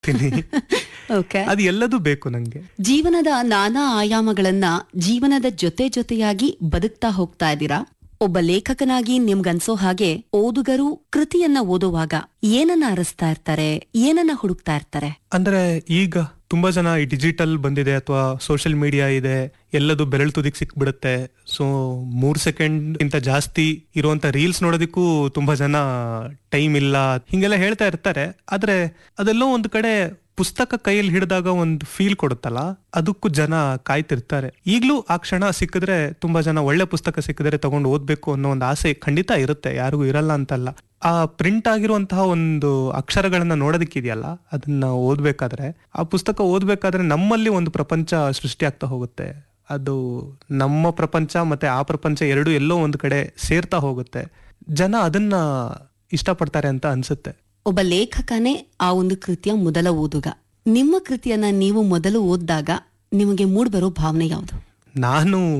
ತಿನ್ನಿ ಓಕೆ ಅದು ಎಲ್ಲದೂ ಬೇಕು ನಂಗೆ ಜೀವನದ ನಾನಾ ಆಯಾಮಗಳನ್ನ ಜೀವನದ ಜೊತೆ ಜೊತೆಯಾಗಿ ಬದುಕ್ತಾ ಹೋಗ್ತಾ ಇದ್ದೀರಾ ಒಬ್ಬ ಲೇಖಕನಾಗಿ ನಿಮ್ಗನ್ಸೋ ಹಾಗೆ ಓದುಗರು ಕೃತಿಯನ್ನ ಓದುವಾಗ ಏನನ್ನ ಅರಸ್ತಾ ಇರ್ತಾರೆ ಏನನ್ನ ಹುಡುಕ್ತಾ ಇರ್ತಾರೆ ಅಂದ್ರೆ ಈಗ ತುಂಬಾ ಜನ ಈ ಡಿಜಿಟಲ್ ಬಂದಿದೆ ಅಥವಾ ಸೋಷಿಯಲ್ ಮೀಡಿಯಾ ಇದೆ ಎಲ್ಲದು ಬೆರಳು ತುದಿಗ್ ಸಿಕ್ಬಿಡುತ್ತೆ ಸೊ ಮೂರ್ ಸೆಕೆಂಡ್ ಇಂತ ಜಾಸ್ತಿ ಇರುವಂತ ರೀಲ್ಸ್ ನೋಡೋದಕ್ಕೂ ತುಂಬಾ ಜನ ಟೈಮ್ ಇಲ್ಲ ಹಿಂಗೆಲ್ಲ ಹೇಳ್ತಾ ಇರ್ತಾರೆ ಆದ್ರೆ ಅದೆಲ್ಲೋ ಒಂದ್ ಕಡೆ ಪುಸ್ತಕ ಕೈಯಲ್ಲಿ ಹಿಡಿದಾಗ ಒಂದು ಫೀಲ್ ಕೊಡುತ್ತಲ್ಲ ಅದಕ್ಕೂ ಜನ ಕಾಯ್ತಿರ್ತಾರೆ ಈಗ್ಲೂ ಆ ಕ್ಷಣ ಸಿಕ್ಕಿದ್ರೆ ತುಂಬಾ ಜನ ಒಳ್ಳೆ ಪುಸ್ತಕ ಸಿಕ್ಕಿದ್ರೆ ತಗೊಂಡು ಓದ್ಬೇಕು ಅನ್ನೋ ಒಂದು ಆಸೆ ಖಂಡಿತ ಇರುತ್ತೆ ಯಾರಿಗೂ ಇರಲ್ಲ ಅಂತಲ್ಲ ಆ ಪ್ರಿಂಟ್ ಆಗಿರುವಂತಹ ಒಂದು ಅಕ್ಷರಗಳನ್ನ ನೋಡೋದಕ್ಕಿದೆಯಲ್ಲ ಅದನ್ನ ಓದ್ಬೇಕಾದ್ರೆ ಆ ಪುಸ್ತಕ ಓದ್ಬೇಕಾದ್ರೆ ನಮ್ಮಲ್ಲಿ ಒಂದು ಪ್ರಪಂಚ ಸೃಷ್ಟಿ ಆಗ್ತಾ ಹೋಗುತ್ತೆ ಅದು ನಮ್ಮ ಪ್ರಪಂಚ ಮತ್ತೆ ಆ ಪ್ರಪಂಚ ಎರಡು ಎಲ್ಲೋ ಒಂದು ಕಡೆ ಸೇರ್ತಾ ಹೋಗುತ್ತೆ ಜನ ಅದನ್ನ ಇಷ್ಟಪಡ್ತಾರೆ ಅಂತ ಅನ್ಸುತ್ತೆ ಒಬ್ಬ ಲೇಖಕನೇ ಆ ಒಂದು ಕೃತಿಯ ಮೊದಲ ಓದುಗ ನಿಮ್ಮ ಕೃತಿಯನ್ನ ನೀವು ಮೊದಲು ಓದಿದಾಗ ನಿಮಗೆ ಮೂಡ್ಬರೋ ಭಾವನೆ ಯಾವುದು ನಾನು